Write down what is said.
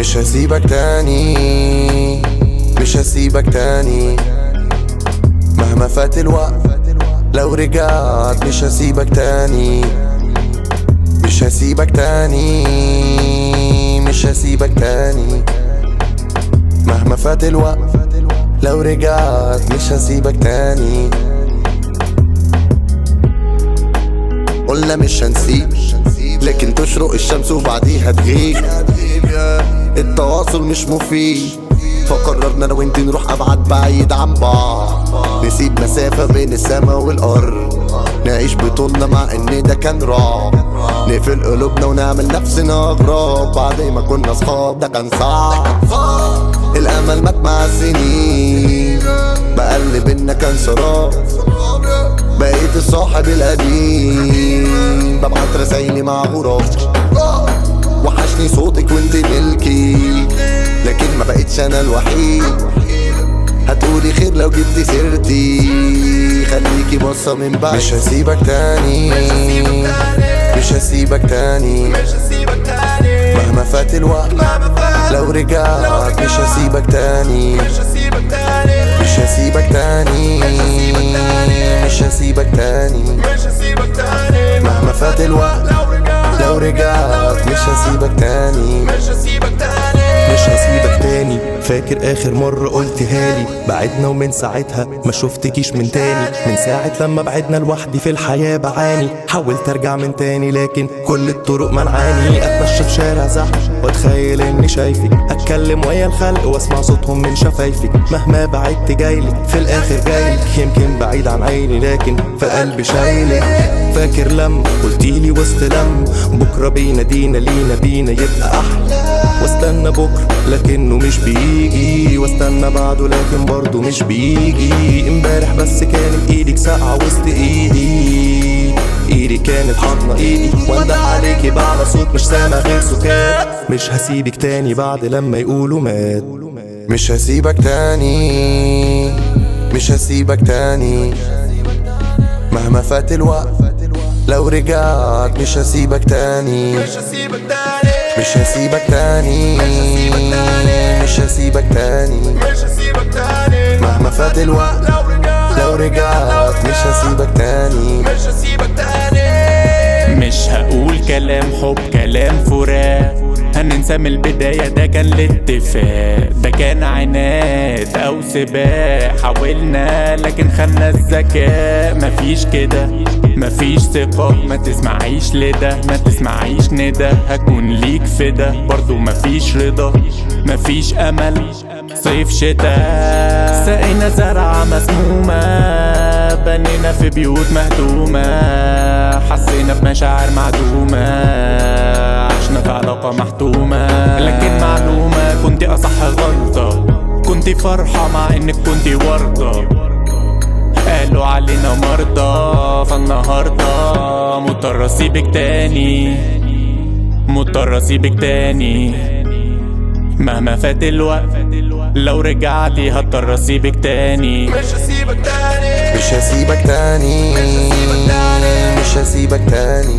مش هسيبك تاني مش هسيبك تاني مهما فات الوقت لو رجعت مش هسيبك تاني مش هسيبك تاني مش هسيبك تاني مهما فات الوقت لو رجعت مش هسيبك تاني قلنا مش هنسيب لكن تشرق الشمس وبعديها تغيب التواصل مش مفيد فقررنا انا وانت نروح ابعد بعيد عن بعض نسيب مسافة بين السما والارض نعيش بطولنا مع ان ده كان رعب نقفل قلوبنا ونعمل نفسنا اغراب بعد ما كنا صحاب ده كان صعب الامل مات مع السنين بقلب ان كان سراب بقيت الصاحب القديم ببعت رسايلي مع غراب وحشني صوتك وانت ملكي لكن ما بقتش انا الوحيد هتقولي خير لو جبتي سيرتي خليكي بصة من بعد مش هسيبك تاني مش هسيبك تاني مهما فات الوقت لو رجعت مش هسيبك تاني مش هسيبك تاني مش هسيبك تاني مهما فات الوقت لو رجعت مش هسيبك تاني مش هسيبك تاني فاكر اخر مرة قلتها لي بعدنا ومن ساعتها ما شفتكيش من تاني من ساعة لما بعدنا لوحدي في الحياة بعاني حاولت ارجع من تاني لكن كل الطرق منعاني اتمشى في شارع زحمة واتخيل اني شايفك اتكلم ويا الخلق واسمع صوتهم من شفايفك مهما بعدت جايلك في الاخر جايلك يمكن بعيد عن عيني لكن في قلبي شايلك فاكر لما قلتيلي وسط لم بكرة بينادينا لينا بينا يبقى احلى واستنى بكرة لكنه مش بيجي واستنى بعده لكن برضه مش بيجي امبارح بس كانت ايدك ساقعة وسط ايدي ايدي كانت حاضنة ايدي وانده عليكي بعلى صوت مش سامع غير سكات مش هسيبك تاني بعد لما يقولوا مات مش هسيبك تاني مش هسيبك تاني مهما فات الوقت لو رجعت مش هسيبك تاني مش هسيبك تاني مش هسيبك تاني مهما فات الوقت لو رجعت مش هسيبك تاني مش هقول كلام حب كلام فراق هننسى من البداية ده كان الاتفاق ده كان عناد أو سباق حاولنا لكن خدنا الذكاء مفيش كده مفيش ثقة ما تسمعيش لده ما تسمعيش ندى هكون ليك فدا برضو مفيش رضا مفيش أمل صيف شتاء سقينا زرعة مسمومة بنينا في بيوت مهدومة حسينا بمشاعر معدومة عشنا في علاقة محتومة لكن معلومة كنت أصح غلطة كنت فرحة مع إنك كنت وردة قالوا علينا مرضى فالنهاردة مضطر أسيبك تاني مضطر أسيبك تاني مهما فات الوقت لو رجعتي هضطر أسيبك تاني مش هسيبك تاني مش هسيبك تاني